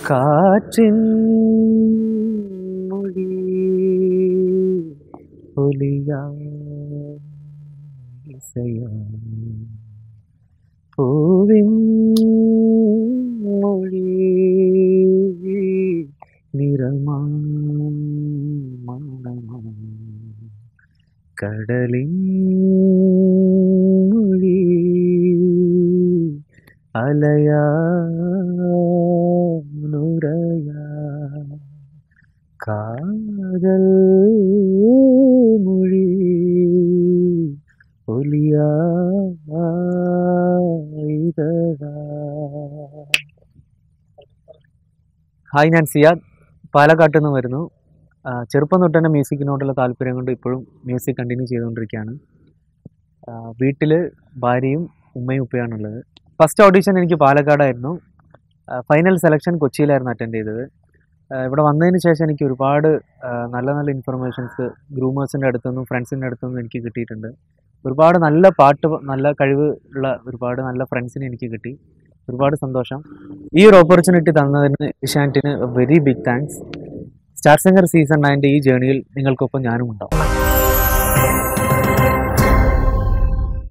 കാറ്റിൻ മൊഴി ഒലിയാ ഇസയാ പൂവിൻ മൊഴി നിറമാ മണമാ കടലിൻ മൊഴി അലയാ നുരയാ കാതൽ മൊഴി ഒലിയാ ഇതഴാ ഹായ് ഞാൻ സിയാദ് പാലക്കാട്ടിൽ നിന്ന് വരുന്നു ആ, ചെറുപ്പം തൊട്ട് തന്നെ മ്യൂസിക്കിനോടുള്ള താല്പര്യം കൊണ്ട് ഇപ്പോഴും മ്യൂസിക് കണ്ടിന്യൂ ചെയ്തുകൊണ്ടിരിക്കുകയാണ് വീട്ടിൽ ഭാര്യയും ഉമ്മയും ഉപ്പയാണുള്ളത് ഫസ്റ്റ് ഓഡീഷൻ എനിക്ക് പാലക്കാടായിരുന്നു ഫൈനൽ സെലക്ഷൻ കൊച്ചിയിലായിരുന്നു അറ്റൻഡ് ചെയ്തത് ആ, ഇവിടെ വന്നതിന് ശേഷം എനിക്ക് ഒരുപാട് ആ, നല്ല നല്ല ഇൻഫർമേഷൻസ് ഗ്രൂമേഴ്സിൻ്റെ അടുത്തുനിന്നും ഫ്രണ്ട്സിൻ്റെ അടുത്തുനിന്നും എനിക്ക് കിട്ടിയിട്ടുണ്ട് ഒരുപാട് നല്ല പാട്ട് പ- നല്ല കഴിവ് ഉള്ള ഒരുപാട് നല്ല ഫ്രണ്ട്സിനെ എനിക്ക് കിട്ടി ഒരുപാട് സന്തോഷം ഈ ഒരു ഓപ്പർച്യൂണിറ്റി തന്നതിന് ഇഷാൻറ്റിന് very big thanks star singer season നയൻ്റെ ഈ ജേണിയിൽ നിങ്ങൾക്കൊപ്പം ഞാനും ഉണ്ടാവും